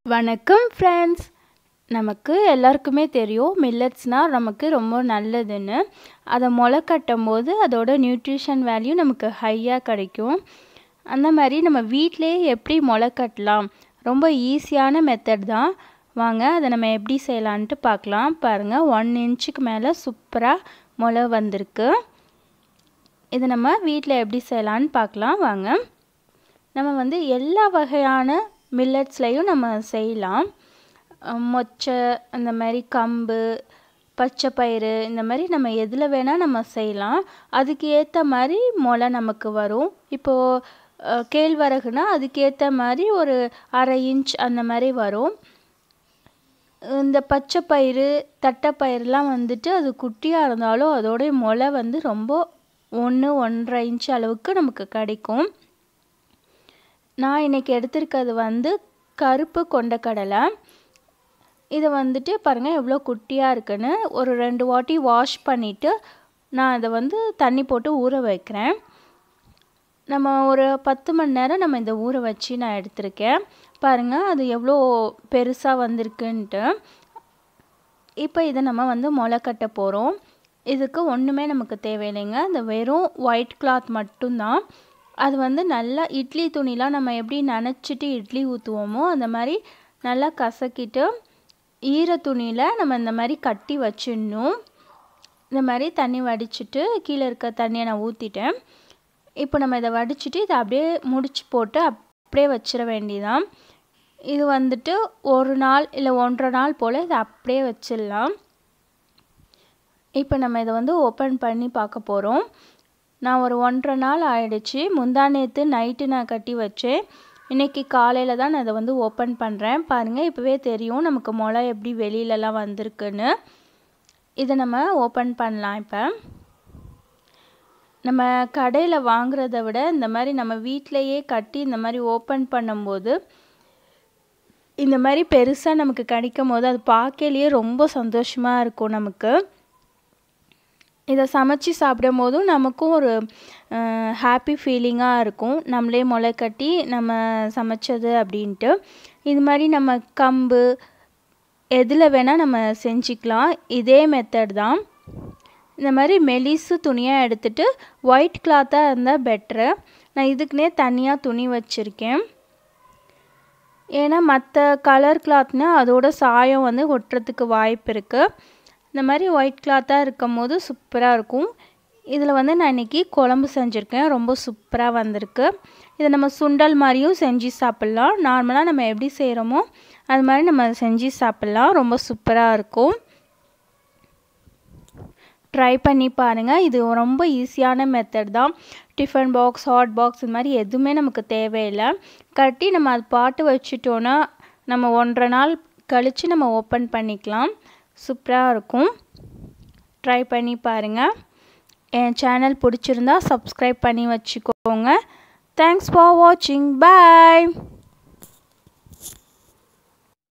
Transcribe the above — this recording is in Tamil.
வணக்கம் ஃப்ரெண்ட்ஸ் நமக்கு எல்லாருக்குமே தெரியும் மில்லட்ஸ்னால் நமக்கு ரொம்ப நல்லதுன்னு அதை முளை கட்டும் போது அதோட நியூட்ரிஷன் வேல்யூ நமக்கு ஹையாக கிடைக்கும் அந்த மாதிரி நம்ம வீட்டிலே எப்படி முளை கட்டலாம் ரொம்ப ஈஸியான மெத்தட் தான் வாங்க அதை நம்ம எப்படி செய்யலான்ட்டு பார்க்கலாம் பாருங்கள் ஒன் இன்ச்சுக்கு மேலே சூப்பராக முளை வந்திருக்கு இதை நம்ம வீட்டில் எப்படி செய்யலான்னு பார்க்கலாம் வாங்க நம்ம வந்து எல்லா வகையான மில்லட்ஸ்லேயும் நம்ம செய்யலாம் மொச்சை அந்த மாதிரி கம்பு பச்சை பயிறு இந்த மாதிரி நம்ம எதில் வேணால் நம்ம செய்யலாம் அதுக்கு ஏற்ற மாதிரி முளை நமக்கு வரும் இப்போது கேழ்வரகுனா அதுக்கேற்ற மாதிரி ஒரு அரை இன்ச் அந்த மாதிரி வரும் இந்த பச்சை பயிறு தட்டைப்பயிறுலாம் வந்துட்டு அது குட்டியாக இருந்தாலும் அதோடைய முளை வந்து ரொம்ப ஒன்று ஒன்றரை இன்ச் அளவுக்கு நமக்கு கிடைக்கும் நான் இன்றைக்கி எடுத்திருக்கிறது வந்து கருப்பு கொண்டக்கடலை இதை வந்துட்டு பாருங்கள் எவ்வளோ குட்டியாக இருக்குன்னு ஒரு ரெண்டு வாட்டி வாஷ் பண்ணிவிட்டு நான் அதை வந்து தண்ணி போட்டு ஊற வைக்கிறேன் நம்ம ஒரு பத்து மணி நேரம் நம்ம இந்த ஊற வச்சு நான் எடுத்திருக்கேன் பாருங்கள் அது எவ்வளோ பெருசாக வந்திருக்குன்ட்டு இப்போ இதை நம்ம வந்து முளை கட்ட போகிறோம் இதுக்கு ஒன்றுமே நமக்கு தேவையில்லைங்க இந்த வெறும் ஒயிட் கிளாத் மட்டும்தான் அது வந்து நல்லா இட்லி துணிலாம் நம்ம எப்படி நனைச்சிட்டு இட்லி ஊற்றுவோமோ அந்த மாதிரி நல்லா கசக்கிட்டு ஈர துணியில் நம்ம இந்த மாதிரி கட்டி வச்சிடணும் இந்த மாதிரி தண்ணி வடிச்சிட்டு கீழே இருக்க தண்ணியை நான் ஊற்றிட்டேன் இப்போ நம்ம இதை வடிச்சிட்டு இதை அப்படியே முடிச்சு போட்டு அப்படியே வச்சிட வேண்டியதான் இது வந்துட்டு ஒரு நாள் இல்லை ஒன்றரை நாள் போல் இதை அப்படியே வச்சிடலாம் இப்போ நம்ம இதை வந்து ஓப்பன் பண்ணி பார்க்க போகிறோம் நான் ஒரு ஒன்றரை நாள் ஆயிடுச்சு முந்தா நேற்று நைட்டு நான் கட்டி வச்சேன் இன்றைக்கி காலையில் தான் நான் இதை வந்து ஓப்பன் பண்ணுறேன் பாருங்கள் இப்போவே தெரியும் நமக்கு முளை எப்படி வெளியிலலாம் வந்திருக்குன்னு இதை நம்ம ஓப்பன் பண்ணலாம் இப்போ நம்ம கடையில் வாங்குறத விட இந்த மாதிரி நம்ம வீட்டிலையே கட்டி இந்த மாதிரி ஓப்பன் பண்ணும்போது இந்த மாதிரி பெருசாக நமக்கு கிடைக்கும் போது அது பார்க்கலையே ரொம்ப சந்தோஷமாக இருக்கும் நமக்கு இதை சமைச்சு சாப்பிடும் போதும் நமக்கும் ஒரு ஹாப்பி ஃபீலிங்காக இருக்கும் நம்மளே முளை கட்டி நம்ம சமைச்சது அப்படின்ட்டு இது மாதிரி நம்ம கம்பு எதில் வேணால் நம்ம செஞ்சுக்கலாம் இதே மெத்தட் தான் இந்த மாதிரி மெலிசு துணியாக எடுத்துகிட்டு ஒயிட் கிளாத்தாக இருந்தால் பெட்ரு நான் இதுக்குன்னே தனியாக துணி வச்சுருக்கேன் ஏன்னா மற்ற கலர் கிளாத்னால் அதோட சாயம் வந்து ஒட்டுறதுக்கு வாய்ப்பு இருக்குது இந்த மாதிரி ஒயிட் கிளாத்தாக இருக்கும் போது சூப்பராக இருக்கும் இதில் வந்து நான் இன்றைக்கி குழம்பு செஞ்சுருக்கேன் ரொம்ப சூப்பராக வந்திருக்கு இதை நம்ம சுண்டல் மாதிரியும் செஞ்சு சாப்பிட்லாம் நார்மலாக நம்ம எப்படி செய்கிறோமோ அது மாதிரி நம்ம செஞ்சு சாப்பிட்லாம் ரொம்ப சூப்பராக இருக்கும் ட்ரை பண்ணி பாருங்கள் இது ரொம்ப ஈஸியான மெத்தட் தான் டிஃபன் பாக்ஸ் ஹாட் பாக்ஸ் இது மாதிரி எதுவுமே நமக்கு தேவையில்லை கட்டி நம்ம அது பாட்டு வச்சுட்டோன்னா நம்ம ஒன்றரை நாள் கழித்து நம்ம ஓப்பன் பண்ணிக்கலாம் சூப்பராக இருக்கும் ட்ரை பண்ணி பாருங்கள் என் சேனல் பிடிச்சிருந்தா சப்ஸ்கிரைப் பண்ணி வச்சுக்கோங்க தேங்க்ஸ் ஃபார் வாட்சிங் பாய்